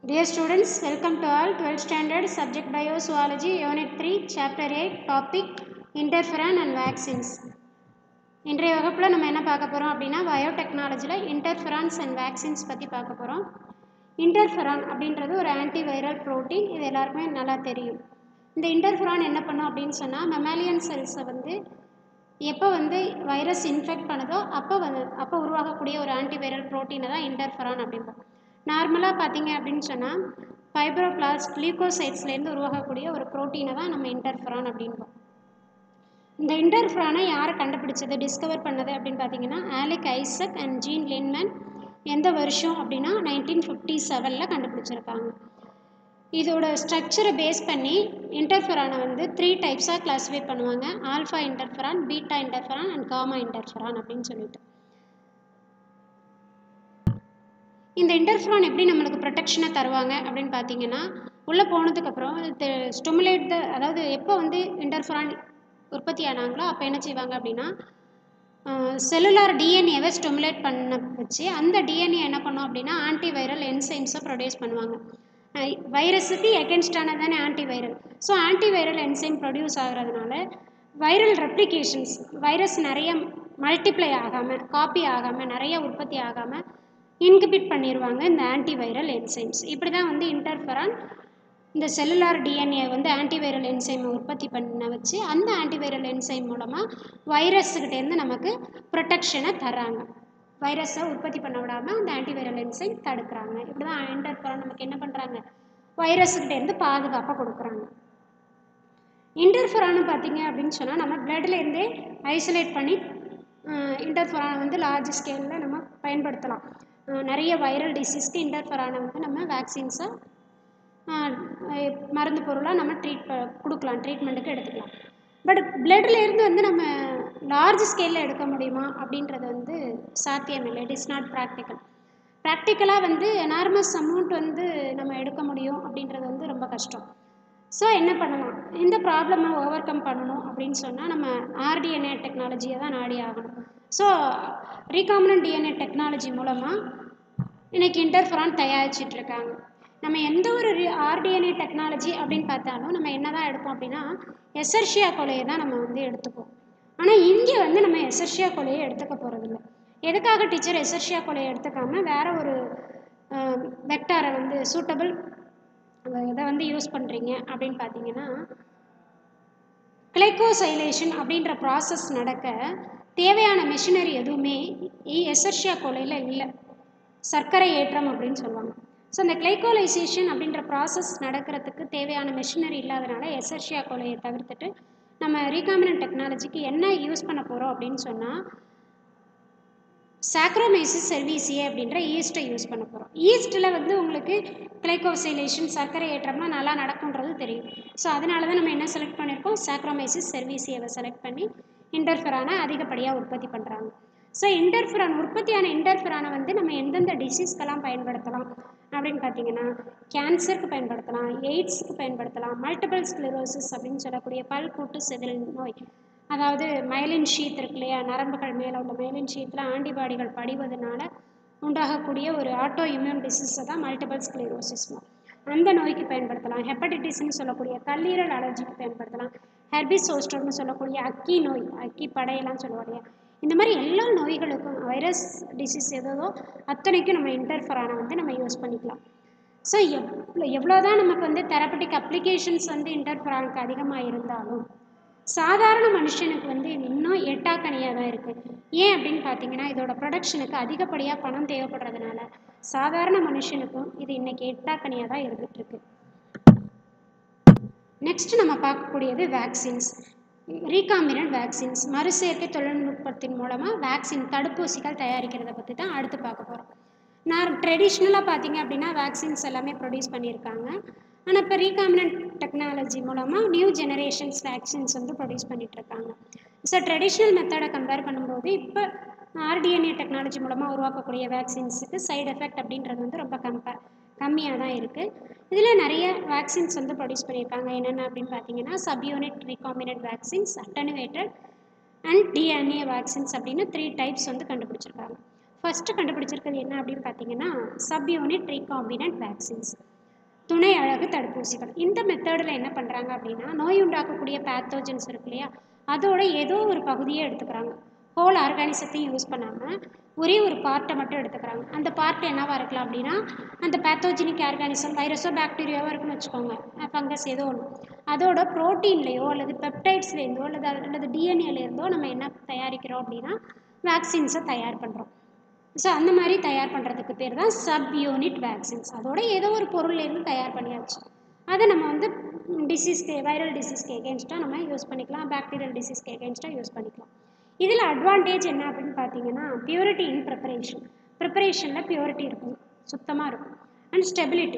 Dear students, welcome to all 12th standard subject Biozoology Unit 3 Chapter 8 Topic Interferon and Vaccines. இன்றைய வகுப்பில் நம்ம என்ன பார்க்க போகிறோம் அப்படின்னா பயோடெக்னாலஜியில் இன்டர்ஃபெரான்ஸ் அண்ட் வேக்சின்ஸ் பற்றி பார்க்க போகிறோம் இன்டர்ஃபெரான் அப்படின்றது ஒரு ஆன்டிவைரல் புரோட்டீன் இது எல்லாருக்குமே நல்லா தெரியும் இந்த இன்டர்ஃபெரான் என்ன பண்ணும் அப்படின்னு சொன்னால் மெமாலியன் செல்ஸை வந்து எப்போ வந்து வைரஸ் இன்ஃபெக்ட் பண்ணுதோ அப்போ வந்து அப்போ உருவாகக்கூடிய ஒரு ஆன்டிவைரல் புரோட்டீனை தான் இன்டர்ஃபெரான் அப்படிம்போம் நார்மலாக பார்த்தீங்க அப்படின்னு சொன்னால் ஃபைப்ரோபிளாஸ்ட் லியூகோசைட்ஸ்லேருந்து உருவாகக்கூடிய ஒரு புரோட்டீனை தான் நம்ம இன்டர்ஃபெரான் அப்படின்போம் இந்த இன்டர்ஃபெரானை யார் கண்டுபிடிச்சது டிஸ்கவர் பண்ணது அப்படின்னு பார்த்தீங்கன்னா Alick Isaacs and Jean Lindenmann எந்த வருஷம் அப்படின்னா நைன்டீன் ஃபிஃப்டி செவனில் கண்டுபிடிச்சிருக்காங்க இதோட ஸ்ட்ரக்சரை பேஸ் பண்ணி இன்டர்ஃபெரானை வந்து த்ரீ டைப்ஸாக கிளாஸிஃபை பண்ணுவாங்க alpha interferon beta interferon and gamma interferon அப்படின்னு சொல்லிட்டு இந்த இன்டர்ஃபெரான் எப்படி நம்மளுக்கு ப்ரொடெக்ஷனை தருவாங்க அப்படின்னு பார்த்தீங்கன்னா உள்ளே போனதுக்கப்புறம் ஸ்டொமுலேட் த அதாவது எப்போ வந்து இன்டர்ஃபெரான் உற்பத்தி ஆனாங்களோ அப்போ என்ன செய்வாங்க அப்படின்னா செல்லுலார் டிஎன்ஏவை ஸ்டொமுலேட் பண்ண வச்சு அந்த டிஎன்ஏ என்ன பண்ணோம் அப்படின்னா ஆன்டிவைரல் என்சைம்ஸை ப்ரொடியூஸ் பண்ணுவாங்க வைரஸுக்கு எகென்ஸ்டான தானே antiviral so antiviral enzyme produce ஆகிறதுனால வைரல் ரெப்ளிகேஷன்ஸ் வைரஸ் நிறைய மல்டிப்ளை ஆகாமல் காப்பி ஆகாமல் நிறைய உற்பத்தி ஆகாமல் இன்கிபிட் பண்ணிடுவாங்க இந்த ஆன்டிவைரல் என்சைம்ஸ் இப்படி தான் வந்து இன்டர்ஃபெரான் இந்த செல்லுலார் டிஎன்ஏ வந்து ஆன்டிவைரல் என்சைமை உற்பத்தி பண்ண வச்சு அந்த ஆன்டிவைரல் என்சைம் மூலமாக வைரஸுக்கிட்டேருந்து நமக்கு ப்ரொடெக்ஷனை தர்றாங்க வைரஸை உற்பத்தி பண்ண விடாமல் அந்த ஆன்டிவைரல் என்சைம் தடுக்கிறாங்க இப்படி தான் இன்டர்ஃபெரான் நமக்கு என்ன பண்ணுறாங்க வைரஸுக்கிட்டேருந்து பாதுகாப்பை கொடுக்குறாங்க இன்டர்ஃபெரானு பார்த்தீங்க அப்படின்னு சொன்னால் நம்ம பிளட்லேருந்தே ஐசோலேட் பண்ணி இன்டர்ஃபெரானை வந்து லார்ஜ் ஸ்கேலில் நம்ம பயன்படுத்தலாம் நிறைய வைரல் டிசீஸ்க்கு இன்டர்ஃபெரானை வந்து நம்ம வேக்சின்ஸாக மருந்து பொருளாக நம்ம ட்ரீட் கொடுக்கலாம் ட்ரீட்மெண்ட்டுக்கு எடுத்துக்கலாம் பட் பிளட்லேருந்து வந்து நம்ம லார்ஜ் ஸ்கேலில் எடுக்க முடியுமா அப்படின்றது வந்து சாத்தியம் இல்லை இட் இஸ் நாட் ப்ராக்டிக்கல் ப்ராக்டிக்கலாக வந்து எனார்மஸ் அமௌண்ட் வந்து நம்ம எடுக்க முடியும் அப்படின்றது வந்து ரொம்ப கஷ்டம் ஸோ என்ன பண்ணலாம் இந்த ப்ராப்ளமை ஓவர் கம் பண்ணணும் அப்படின்னு சொன்னால் நம்ம ஆர்டிஎன்ஏ டெக்னாலஜியை தான் நாடி ஆகணும் ஸோ ரீகாமினன்ட் டிஎன்ஏ டெக்னாலஜி மூலமாக இன்றைக்கி இன்டர்ஃபரான் தயாரிச்சிட்ருக்காங்க நம்ம எந்த ஒரு ஆர்டிஎன்ஏ டெக்னாலஜி அப்படின்னு பார்த்தாலும் நம்ம என்ன தான் எடுப்போம் அப்படின்னா எசர்ஷியா கொலையை தான் நம்ம வந்து எடுத்துப்போம் ஆனால் இங்கே வந்து நம்ம எசர்ஷியா கொலையை எடுத்துக்க போகிறதில்ல எதுக்காக டீச்சர் எசர்ஷியா கொலையை எடுத்துக்காமல் வேறு ஒரு வெக்டாரை வந்து சூட்டபிள் இதை வந்து யூஸ் பண்ணுறீங்க அப்படின்னு பார்த்தீங்கன்னா கிளைக்கோசைலேஷன் அப்படின்ற ப்ராசஸ் நடக்க தேவையான மிஷினரி எதுவுமே எசர்ஷியா கொலையில் இல்லை சர்க்கரை ஏற்றம் அப்படின்னு சொல்லுவாங்க ஸோ அந்த கிளைக்கோலைசேஷன் அப்படின்ற ப்ராசஸ் நடக்கிறதுக்கு தேவையான மிஷினரி இல்லாதனால எசர்ஷியா கொலையை தவிர்த்துட்டு நம்ம ரீகாமினன்ட் டெக்னாலஜிக்கு என்ன யூஸ் பண்ண போகிறோம் அப்படின்னு சொன்னால் சாக்ரோமைசிஸ் செர்வீசியே அப்படின்ற ஈஸ்ட்டை யூஸ் பண்ண போகிறோம் ஈஸ்ட்டில் வந்து உங்களுக்கு கிளைகோசைலேஷன் சர்க்கரை ஏற்றம்லாம் நல்லா நடக்குன்றது தெரியும் ஸோ அதனால தான் நம்ம என்ன செலக்ட் பண்ணியிருக்கோம் சாக்ரோமைசிஸ் செர்வீசியவை செலக்ட் பண்ணி இன்டர்ஃபெரானை அதிகப்படியாக உற்பத்தி பண்ணுறாங்க ஸோ இன்டர்ஃபெரான் உற்பத்தியான இன்டர்ஃபெரானை வந்து நம்ம எந்தெந்த டிசீஸ்க்கெல்லாம் பயன்படுத்தலாம் அப்படின்னு பார்த்தீங்கன்னா கேன்சருக்கு பயன்படுத்தலாம் எய்ட்ஸுக்கு பயன்படுத்தலாம் மல்டிபிள் ஸ்க்ளிரோசிஸ் அப்படின்னு சொல்லக்கூடிய பல்கூட்டு செதில் நோய் அதாவது மயலின் ஷீத் இருக்கு இல்லையா நரம்புகள் மேலே உள்ள மயலின் ஷீத்தில் ஆன்டிபாடிகள் படிவதனால உண்டாகக்கூடிய ஒரு ஆட்டோ இம்யூன் டிசீஸை தான் மல்டிபிள் ஸ்க்ளிரோசிஸ் அந்த நோய்க்கு பயன்படுத்தலாம் ஹெப்படைட்டிஸ்னு சொல்லக்கூடிய கல்லீரல் அலர்ஜிக்கு பயன்படுத்தலாம் ஹெர்பிசோஸ்டர்னு சொல்லக்கூடிய அக்கி நோய் அக்கி படையெல்லாம் சொல்லுவாங்க இந்த மாதிரி எல்லா நோய்களுக்கும் வைரஸ் டிசீஸ் எதோ அத்தனைக்கும் நம்ம இன்டர்ஃபரானை வந்து நம்ம யூஸ் பண்ணிக்கலாம் ஸோ எவ்வளோ எவ்வளோ தான் நமக்கு வந்து தெரப்பட்டிக் அப்ளிகேஷன்ஸ் வந்து இன்டர்ஃபரானுக்கு அதிகமாக இருந்தாலும் சாதாரண மனுஷனுக்கு வந்து இன்னும் எட்டாக்கனியாக தான் இருக்குது ஏன் அப்படின்னு பார்த்தீங்கன்னா இதோட ப்ரொடக்ஷனுக்கு அதிகப்படியாக பணம் தேவைப்படுறதுனால சாதாரண மனுஷனுக்கும் இது இன்றைக்கி எட்டாக்கனியாக தான் இருந்துகிட்ருக்கு நெக்ஸ்ட் நம்ம பார்க்கக்கூடியது வேக்சின்ஸ் ரீகாம்பினன்ட் வேக்சின்ஸ் மறுசேர்க்கை தொழில்நுட்பத்தின் மூலமாக வேக்சின் தடுப்பூசிகள் தயாரிக்கிறத பற்றி தான் அடுத்து பார்க்க போகிறோம் நான் ட்ரெடிஷ்னலாக பார்த்தீங்க அப்படின்னா வேக்சின்ஸ் எல்லாமே ப்ரொடியூஸ் பண்ணியிருக்காங்க ஆனால் இப்போ ரீகாமினன்ட் டெக்னாலஜி மூலமாக நியூ ஜெனரேஷன்ஸ் வேக்சின்ஸ் வந்து ப்ரொடியூஸ் பண்ணிகிட்ருக்காங்க ஸோ ட்ரெடிஷ்னல் மெத்தடை கம்பேர் பண்ணும்போது இப்போ ஆர்டிஎன்ஏ டெக்னாலஜி மூலமாக உருவாக்கக்கூடிய வேக்சின்ஸுக்கு சைடு எஃபெக்ட் அப்படின்றது வந்து ரொம்ப கம்பேர் கம்மியாக தான் இருக்குது இதில் நிறைய வேக்சின்ஸ் வந்து ப்ரொடியூஸ் பண்ணியிருக்காங்க என்னென்ன அப்படின்னு பார்த்தீங்கன்னா subunit recombinant vaccines attenuated and DNA vaccines அப்படின்னு த்ரீ டைப்ஸ் வந்து கண்டுபிடிச்சிருக்காங்க ஃபஸ்ட்டு கண்டுபிடிச்சிருக்கிறது என்ன அப்படின்னு பார்த்தீங்கன்னா சப் யூனிட் ரீகாம்பினன்ட் வேக்சின்ஸ் துணை அழகு தடுப்பூசிகள் இந்த மெத்தடில் என்ன பண்ணுறாங்க அப்படின்னா நோய் உண்டாக்கக்கூடிய பேத்தோஜன்ஸ் இருக்கு இல்லையா அதோட ஏதோ ஒரு பகுதியை எடுத்துக்கிறாங்க ஹோல் ஆர்கானிசத்தையும் யூஸ் பண்ணாமல் ஒரே ஒரு பார்ட்டை மட்டும் எடுத்துக்கிறாங்க அந்த பார்ட் என்னவாக இருக்கலாம் அப்படின்னா அந்த பேத்தோஜெனிக் ஆர்கானிசம் வைரஸோ பாக்டீரியாவோ இருக்குன்னு வச்சுக்கோங்க ஃபங்கஸ் ஏதோ ஒன்று அதோட ப்ரோட்டீன்லேயோ அல்லது பெப்டைட்ஸ்லேருந்தோ அல்லது அல்லது டிஎன்ஏலேருந்தோ நம்ம என்ன தயாரிக்கிறோம் அப்படின்னா வேக்சின்ஸை தயார் பண்ணுறோம் ஸோ அந்த மாதிரி தயார் பண்ணுறதுக்கு பேர் தான் சப் யூனிட் வேக்சின்ஸ் அதோட ஏதோ ஒரு பொருள்லேருந்து தயார் பண்ணியாச்சு அதை நம்ம வந்து டிசீஸ்க்கு வைரல் டிசீஸ்க்கு எகேன்ஸ்டாக நம்ம யூஸ் பண்ணிக்கலாம் பாக்டீரியல் டிசீஸ்க்கு எகேன்ஸ்டாக யூஸ் பண்ணிக்கலாம் இதில் அட்வான்டேஜ் என்ன அப்படின்னு பார்த்தீங்கன்னா பியூரிட்டி இன் ப்ரிப்பரேஷன் ப்ரிப்பரேஷனில் பியூரிட்டி இருக்கும் சுத்தமாக இருக்கும் அண்ட் ஸ்டெபிலிட்டி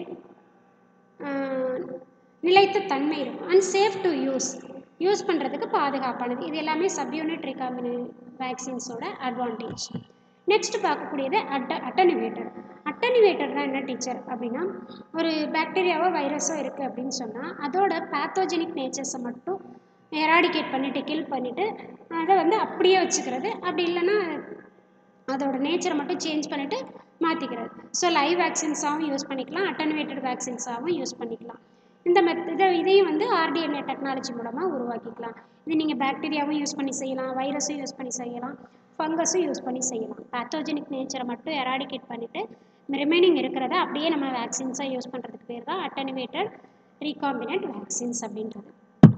நிலைத்த தன்மை இருக்கும் and safe to use use பண்ணுறதுக்கு பாதுகாப்பானது இது எல்லாமே சப்யூனிட் ரிகாமினி வேக்சின்ஸோட அட்வான்டேஜ் நெக்ஸ்ட் பார்க்கக்கூடியது அட்ட அட்டனிவேட்டர் அட்டனிவேட்டர்னா என்ன டீச்சர் அப்படின்னா ஒரு பாக்டீரியாவோ வைரஸோ இருக்குது அப்படின்னு சொன்னால் அதோட பேத்தோஜெனிக் நேச்சர்ஸை மட்டும் எராடிகேட் பண்ணிவிட்டு கில் பண்ணிவிட்டு அதை வந்து அப்படியே வச்சுக்கிறது அப்படி இல்லைன்னா அதோட நேச்சரை மட்டும் சேஞ்ச் பண்ணிவிட்டு மாற்றிக்கிறது ஸோ லைவ் வேக்சின்ஸாகவும் யூஸ் பண்ணிக்கலாம் அட்டனுவேட்டட் வேக்சின்ஸாகவும் யூஸ் பண்ணிக்கலாம் இந்த மெத் இதை இதையும் வந்து ஆர்டிஎன்ஏ டெக்னாலஜி மூலமாக உருவாக்கிக்கலாம் இது நீங்கள் பாக்டீரியாவும் யூஸ் பண்ணி செய்யலாம் வைரஸும் யூஸ் பண்ணி செய்யலாம் ஃபங்கஸும் யூஸ் பண்ணி செய்யலாம் பேத்தோஜெனிக் நேச்சரை மட்டும் எராடிகேட் பண்ணிவிட்டு ரிமைனிங் இருக்கிறத அப்படியே நம்ம வேக்சின்ஸாக யூஸ் பண்ணுறதுக்கு பேர் தான் அட்டனுவேட்டட் ரீகாம்பினன்ட் வேக்சின்ஸ் அப்படின்றது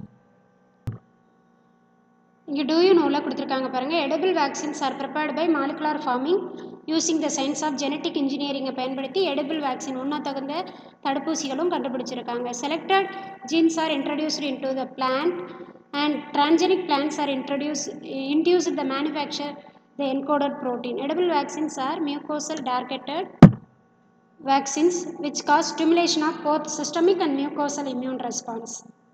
இங்கே டூ யூ நோவில் கொடுத்துருக்காங்க பாருங்கள் edible vaccines are prepared by molecular farming using the science of genetic இன்ஜினியரிங்கை பயன்படுத்தி எடபிள் வேக்சின் உண்ண தகுந்த தடுப்பூசிகளும் கண்டுபிடிச்சிருக்காங்க selected genes are introduced into the plant and transgenic plants are introduced induced the manufacture the encoded protein edible vaccines are mucosal targeted vaccines which cause stimulation of both systemic and mucosal immune response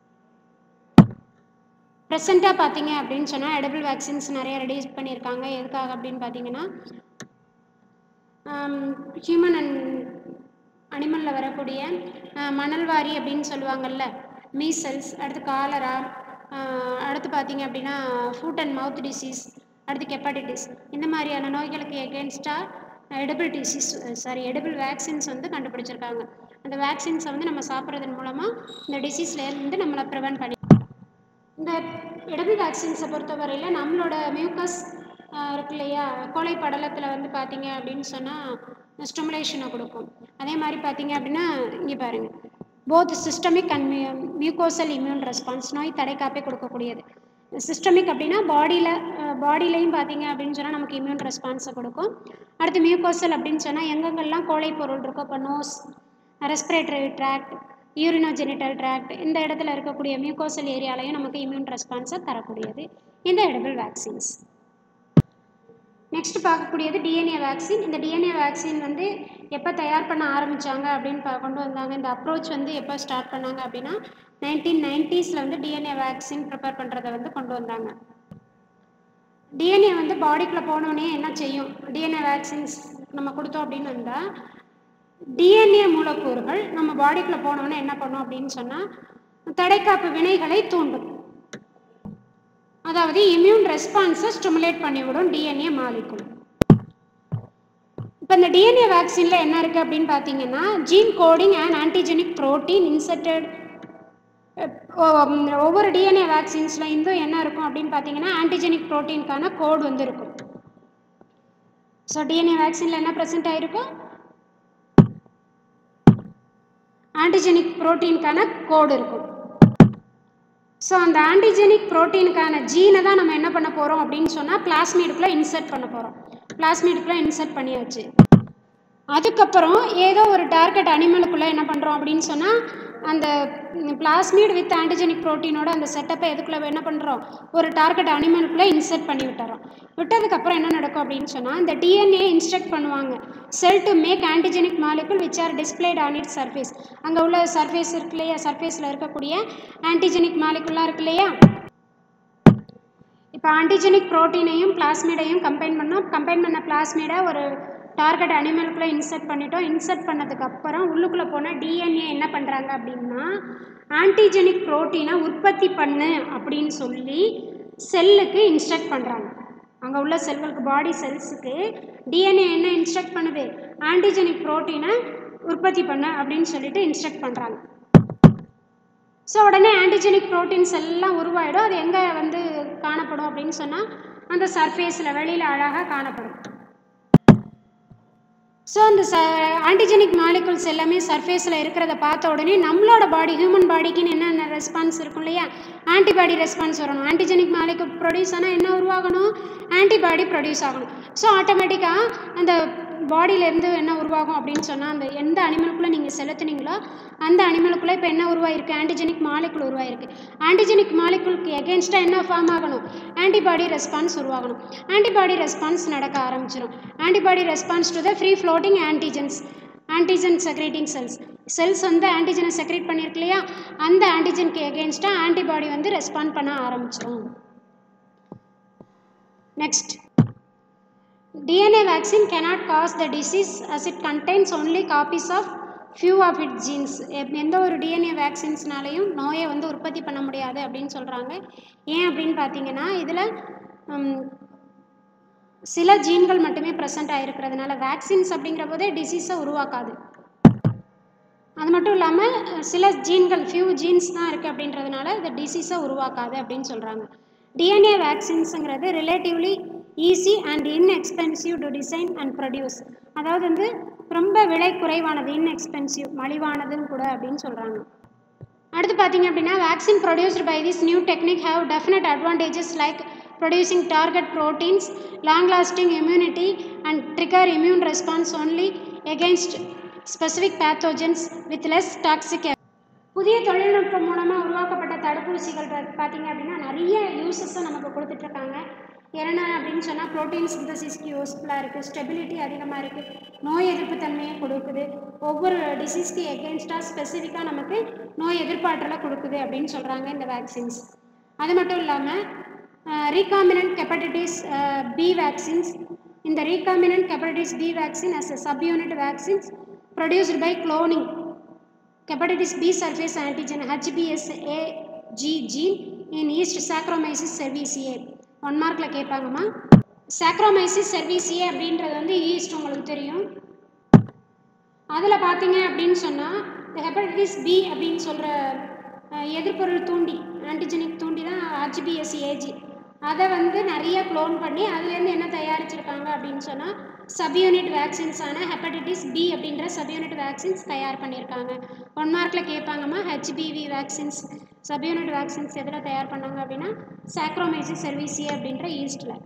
ப்ரெசண்ட்டாக பார்த்தீங்க அப்படின்னு சொன்னால் edible vaccines நிறைய reduce பண்ணியிருக்காங்க எதுக்காக அப்படின்னு பார்த்தீங்கன்னா human and அனிமலில் வரக்கூடிய ஆஹ், மணல்வாரி அப்படின்னு சொல்லுவாங்கல்ல மீசல்ஸ் அடுத்து காலரா அடுத்து பார்த்தீங்க அப்படின்னா ஃபுட் அண்ட் மவுத் டிசீஸ் அடுத்து கெப்பாட்டிட்டிஸ் இந்த மாதிரியான நோய்களுக்கு எகேன்ஸ்டாக edible disease sorry edible vaccines வந்து கண்டுபிடிச்சிருக்காங்க அந்த வேக்சின்ஸை வந்து நம்ம சாப்பிட்றதன் மூலமாக இந்த டிசீஸ்லேருந்து நம்மளை ப்ரிவென்ட் பண்ணி இந்த இடபிள் வேக்சின்ஸை பொறுத்தவரையில் நம்மளோட மியூக்கஸ் இருக்கு இல்லையா கோழை படலத்தில் வந்து பார்த்தீங்க அப்படின்னு சொன்னால் ஸ்டிமுலேஷனை கொடுக்கும் அதே மாதிரி பார்த்தீங்க அப்படின்னா இங்கே பாருங்கள் both systemic and mucosal immune response நோய் தடைக்காப்பே கொடுக்கக்கூடியது சிஸ்டமிக் அப்படின்னா பாடியில் பாடியிலையும் பார்த்தீங்க அப்படின்னு சொன்னால் நமக்கு இம்யூன் ரெஸ்பான்ஸை கொடுக்கும் அடுத்து மியூக்கோசல் அப்படின்னு சொன்னால் எங்கெங்கெல்லாம் கோழை பொருள் இருக்கோ இப்போ nose respiratory tract urinogenital tract இந்த இடத்துல இருக்கக்கூடிய மியூக்கோசல் ஏரியாலையும் நமக்கு இம்யூன் ரெஸ்பான்ஸை தரக்கூடியது இந்த எடபிள் வேக்சின்ஸ் நெக்ஸ்ட் பார்க்கக்கூடியது டிஎன்ஏ வேக்சின் இந்த டிஎன்ஏ வேக்சின் வந்து எப்போ தயார் பண்ண ஆரம்பித்தாங்க அப்படின்னு பா கொண்டு வந்தாங்க இந்த அப்ரோச் வந்து எப்போ ஸ்டார்ட் பண்ணாங்க அப்படின்னா நைன்டீன் நைன்ட்டீஸில் வந்து டிஎன்ஏ வேக்சின் ப்ரிப்பேர் பண்ணுறதை வந்து கொண்டு வந்தாங்க டிஎன்ஏ வந்து பாடிக்குள்ளே போனோடனே என்ன செய்யும் டிஎன்ஏ வேக்சின்ஸ் நம்ம கொடுத்தோம் அப்படின்னு வந்தால் டிஎன்ஏ மூலக்கூறுகள் நம்ம பாடிக்குள்ளே போனோடனே என்ன பண்ணும் அப்படின்னு சொன்னால் தடைக்காப்பு வினைகளை தூண்டும் அதாவது இம்யூன் ரெஸ்பான்ஸை ஸ்டிமுலேட் பண்ணிவிடும் டிஎன்ஏ மாலிகுல் இப்போ இந்த டிஎன்ஏ வேக்சினில் என்ன இருக்குது அப்படின்னு பார்த்தீங்கன்னா gene coding and antigenic protein inserted ஒவ்வொரு டிஎன்ஏ வேக்சின்ஸில் இருந்தும் என்ன இருக்கும் அப்படின்னு பார்த்தீங்கன்னா ஆன்டிஜெனிக் ப்ரோட்டீனுக்கான கோடு வந்து இருக்கும் ஸோ டிஎன்ஏ வேக்சினில் என்ன ப்ரெசென்ட் ஆகிருக்கும் ஆன்டிஜெனிக் ப்ரோட்டீனுக்கான கோடு இருக்கும் ஸோ அந்த ஆன்டிஜெனிக் ப்ரோட்டீனுக்கான ஜீனை தான் நம்ம என்ன பண்ண போகிறோம் அப்படின்னு சொன்னால் பிளாஸ்மீடுக்குள்ளே இன்சர்ட் பண்ண போகிறோம் பிளாஸ்மீடுக்குள்ளே இன்சர்ட் பண்ணியாச்சு அதுக்கப்புறம் ஏதோ ஒரு டார்கெட் அனிமலுக்குள்ளே என்ன பண்ணுறோம் அப்படின்னு சொன்னால் அந்த பிளாஸ்மீட் வித் ஆன்டிஜெனிக் ப்ரோட்டீனோட அந்த செட்டப்பை எதுக்குள்ளே என்ன பண்ணுறோம் ஒரு டார்கெட் அனிமலுக்குள்ளே இன்சர்ட் பண்ணி விட்டுறோம் விட்டதுக்கப்புறம் என்ன நடக்கும் அப்படின்னு சொன்னால் இந்த டிஎன்ஏ இன்ஸ்ட்ரக்ட் பண்ணுவாங்க cell to make antigenic molecule which are displayed on it surface அங்கே உள்ள சர்ஃபேஸ் இருக்கு இல்லையா சர்ஃபேஸில் இருக்கக்கூடிய ஆன்டிஜெனிக் மாலிகுலாக இருக்கு இல்லையா இப்போ ஆன்டிஜெனிக் ப்ரோட்டீனையும் பிளாஸ்மிடையும் கம்பைன் பண்ணோம் கம்பைன் பண்ண பிளாஸ்மிடை ஒரு டார்கெட் அனிமலுக்குள்ளே இன்சர்ட் பண்ணிட்டோம் இன்சர்ட் பண்ணதுக்கப்புறம் உள்ளுக்குள்ளே போனால் டிஎன்ஏ என்ன பண்ணுறாங்க அப்படின்னா ஆன்டிஜெனிக் ப்ரோட்டீனை உற்பத்தி பண்ணு அப்படின்னு சொல்லி செல்லுக்கு இன்ஸ்ட்ரக்ட் பண்ணுறாங்க அங்கே உள்ள செல்களுக்கு பாடி செல்ஸுக்கு டிஎன்ஏ என்ன இன்ஸ்ட்ரக்ட் பண்ணுது ஆன்டிஜெனிக் ப்ரோட்டீனை உற்பத்தி பண்ண அப்படின்னு சொல்லிட்டு இன்ஸ்ட்ரக்ட் பண்ணுறாங்க ஸோ உடனே ஆன்டிஜெனிக் ப்ரோட்டீன்ஸ் எல்லாம் உருவாயிடும் அது எங்கே வந்து காணப்படும் அப்படின்னு சொன்னால் அந்த சர்ஃபேஸில் வெளியில் அழகாக காணப்படும் ஸோ அந்த ச ஆன்டிஜெனிக் மாலிகுல்ஸ் எல்லாமே சர்ஃபேஸில் இருக்கிறத பார்த்த உடனே நம்மளோட பாடி ஹியூமன் பாடிக்குன்னு என்னென்ன ரெஸ்பான்ஸ் இருக்கும் இல்லையா ஆன்டிபாடி ரெஸ்பான்ஸ் வரணும் ஆன்டிஜெனிக் மாலிகுல் ப்ரொடியூஸ் ஆனால் என்ன உருவாகணும் ஆன்டிபாடி ப்ரொடியூஸ் ஆகணும் ஸோ ஆட்டோமேட்டிக்காக அந்த பாடியிலேருந்து என்ன உருவாகும் அப்படின்னு சொன்னால் அந்த எந்த அனிமலுக்குள்ளே நீங்கள் செலுத்துனீங்களோ அந்த அனிமலுக்குள்ளே இப்போ என்ன உருவாயிருக்கு ஆன்டிஜெனிக் மாலிகுல் உருவாயிருக்கு ஆன்டிஜெனிக் மாலிகுலுக்கு எகென்ஸ்டாக என்ன ஃபார்ம் ஆகணும் ஆன்டிபாடி ரெஸ்பான்ஸ் உருவாகணும் ஆன்டிபாடி ரெஸ்பான்ஸ் நடக்க ஆரம்பிச்சிடும் antibody response to the free floating antigens antigen secreting cells cells வந்து ஆன்டிஜனை செக்ரேட் பண்ணியிருக்கு இல்லையா அந்த ஆன்டிஜனுக்கு எகென்ஸ்டாக ஆன்டிபாடி வந்து ரெஸ்பாண்ட் பண்ண ஆரம்பிச்சிடும் next DNA vaccine cannot cause the disease as it contains only copies of few of its genes எப்- எந்த ஒரு டிஎன்ஏ வேக்சின்ஸ்னாலையும் நோயை வந்து உற்பத்தி பண்ண முடியாது அப்படின்னு சொல்கிறாங்க ஏன் அப்படின்னு பார்த்தீங்கன்னா இதில் சில ஜீன்கள் மட்டுமே ப்ரெசென்ட் ஆகிருக்கிறதுனால வேக்சின்ஸ் அப்படிங்கிற போதே டிசீஸை உருவாக்காது அது மட்டும் இல்லாமல் சில ஜீன்கள் ஃபியூ ஜீன்ஸ் தான் இருக்குது அப்படின்றதுனால இந்த டிசீஸை உருவாக்காது அப்படின்னு சொல்கிறாங்க டிஎன்ஏ வேக்சின்ஸுங்கிறது relatively easy and inexpensive to design and produce அதாவது வந்து ரொம்ப விலை குறைவானது இன்எக்ஸ்பென்சிவ் மலிவானதுன்னு கூட அப்படின்னு சொல்கிறாங்க அடுத்து பார்த்தீங்க அப்படின்னா vaccine produced by this new technique have definite advantages like producing target proteins long lasting immunity and trigger immune response only against specific pathogens with less toxic புதிய தொழில்நுட்பம் மூலமாக உருவாக்கப்பட்ட தடுப்பூசிகள் பா- பார்த்தீங்க அப்படின்னா நிறைய யூசஸை நமக்கு கொடுத்துட்ருக்காங்க என்ன அப்படின்னு சொன்னால் ப்ரோட்டீன் சிந்தசிஸ்க்கு யூஸ்ஃபுல்லாக இருக்குது ஸ்டெபிலிட்டி அதிகமாக இருக்குது நோய் எதிர்ப்பு தன்மையை கொடுக்குது ஒவ்வொரு டிசீஸ்க்கு எகென்ஸ்டாக ஸ்பெசிஃபிக்காக நமக்கு நோய் எதிர்ப்பாற்றலை கொடுக்குது அப்படின்னு சொல்கிறாங்க இந்த வேக்சின்ஸ் அது மட்டும் இல்லாமல் ரீகாமினன்ட் ஹெப்படைட்டிஸ் பி வேக்சின்ஸ் இந்த recombinant hepatitis B vaccine as a subunit vaccines produced by cloning hepatitis B surface antigen HBsAg gene in yeast Saccharomyces cerevisiae one மார்க்கில் கேட்பாங்கம்மா Saccharomyces cerevisiae அப்படின்றது வந்து ஈஸ்ட் உங்களுக்கு தெரியும் அதில் பார்த்தீங்க அப்படின்னு சொன்னால் இந்த ஹெப்படைட்டிஸ் பி அப்படின்னு சொல்கிற எதிர்பொருள் தூண்டி ஆன்டிஜெனிக் தூண்டி தான் ஹச்பிஎஸ்ஏஜி அதை வந்து நிறைய க்ளோன் பண்ணி அதுலேருந்து என்ன தயாரிச்சிருக்காங்க அப்படின்னு சொன்னால் சப்யூனிட் வேக்சின்ஸான ஹெப்படைட்டிஸ் பி அப்படின்ற சப்யூனிட் வேக்சின்ஸ் தயார் பண்ணியிருக்காங்க ஒன் மார்க்கில் கேட்பாங்கம்மா ஹெச்பிவி வேக்சின்ஸ் சப்யூனிட் வேக்சின்ஸ் எதில் தயார் பண்ணாங்க அப்படின்னா சாக்ரோமைசிஸ் செர்விசியே அப்படின்ற ஈஸ்டில்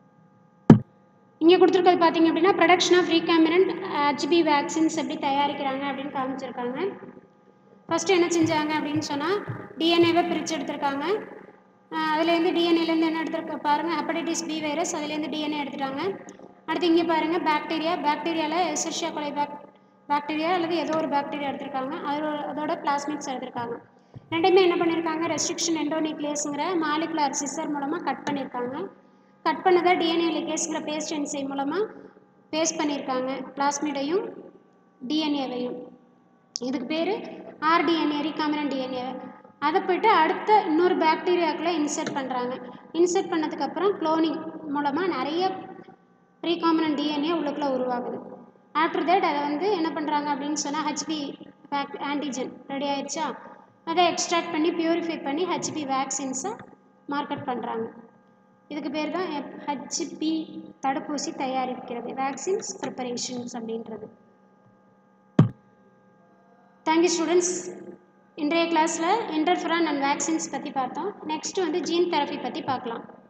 இங்கே கொடுத்துருக்கிறது பார்த்தீங்க அப்படின்னா production of recombinant HB vaccines எப்படி தயாரிக்கிறாங்க அப்படின்னு காமிச்சிருக்காங்க ஃபஸ்ட்டு என்ன செஞ்சாங்க அப்படின்னு சொன்னால் டிஎன்ஏவை பிரித்து எடுத்திருக்காங்க அஹ் அதுலேருந்து டிஎன்ஏலேருந்து என்ன எடுத்துருக்க பாருங்கள் ஹெப்படைட்டிஸ் பி வைரஸ் அதுலேருந்து டிஎன்ஏ எடுத்துட்டாங்க அடுத்து இங்கே பாருங்கள் பாக்டீரியா பாக்டீரியாவில் எசர்ஷியா கொலை பாக் பாக்டீரியா அல்லது ஏதோ ஒரு பாக்டீரியா எடுத்திருக்காங்க அது அதோட பிளாஸ்மிக்ஸ் எடுத்திருக்காங்க ரெண்டுமே என்ன பண்ணியிருக்காங்க ரெஸ்ட்ரிக்ஷன் எண்டோநிக்ளியஸுங்கிற மாலிகுலர் சிசர் மூலமாக கட் பண்ணியிருக்காங்க கட் பண்ணதை டிஎன்ஏ லிகேஸ்ங்கிற பேஸ்ட் என்சை மூலமாக பேஸ்ட் பண்ணியிருக்காங்க பிளாஸ்மிடையும் டிஎன்ஏவையும் இதுக்கு பேர் ஆர்டிஎன்ஏ ரீகாமினன்ட் டிஎன்ஏ அதை போயிட்டு அடுத்த இன்னொரு பாக்டீரியாக்குள்ளே இன்சர்ட் பண்ணுறாங்க இன்சர்ட் பண்ணதுக்கப்புறம் குளோனிங் மூலமாக நிறைய ரீகாமினன்ட் டிஎன்ஏ உள்ளுக்குள்ளே உருவாகுது ஆஃப்டர் தட் அதை வந்து என்ன பண்ணுறாங்க அப்படின்னு சொன்னால் ஹெச்பி பேக் ஆன்டிஜன் ரெடி ஆயிடுச்சா அதை எக்ஸ்ட்ராக்ட் பண்ணி பியூரிஃபை பண்ணி ஹெச்பி வேக்சின்ஸை மார்க்கெட் பண்ணுறாங்க இதுக்கு பேர் தான் ஹெச்பி தடுப்பூசி தயாரிக்கிறது வேக்சின்ஸ் ப்ரிப்பரேஷன்ஸ் அப்படின்றது தேங்க்யூ ஸ்டூடெண்ட்ஸ் இன்றைய கிளாஸில் இன்டர்ஃபரான் அண்ட் வேக்சின்ஸ் பற்றி பார்த்தோம் நெக்ஸ்ட் வந்து ஜீன் தெரப்பி பற்றி பார்க்கலாம்